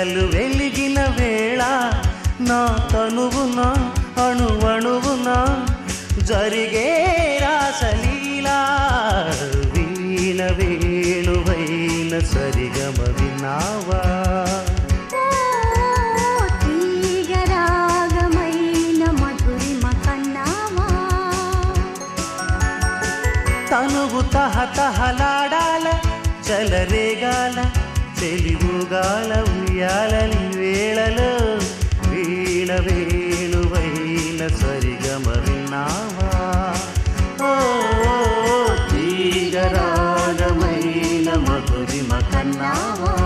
వెన్నెలలు వెలిగిన వేళ నా తనువున అణువణువున జరిగే రాసలీలా వీణ వేణువైన సరిగమ విన్నావా ఓ తీగరాగమైన మధురిమ కన్నావా తనువు తహతహలాడాల చలరేగాల తెలివుగాల ఉయ్యాలని వేళలో వీణ వేణువైన సరిగమ విన్నావా ఓ తీగరాగమైన మధురిమ కన్నావా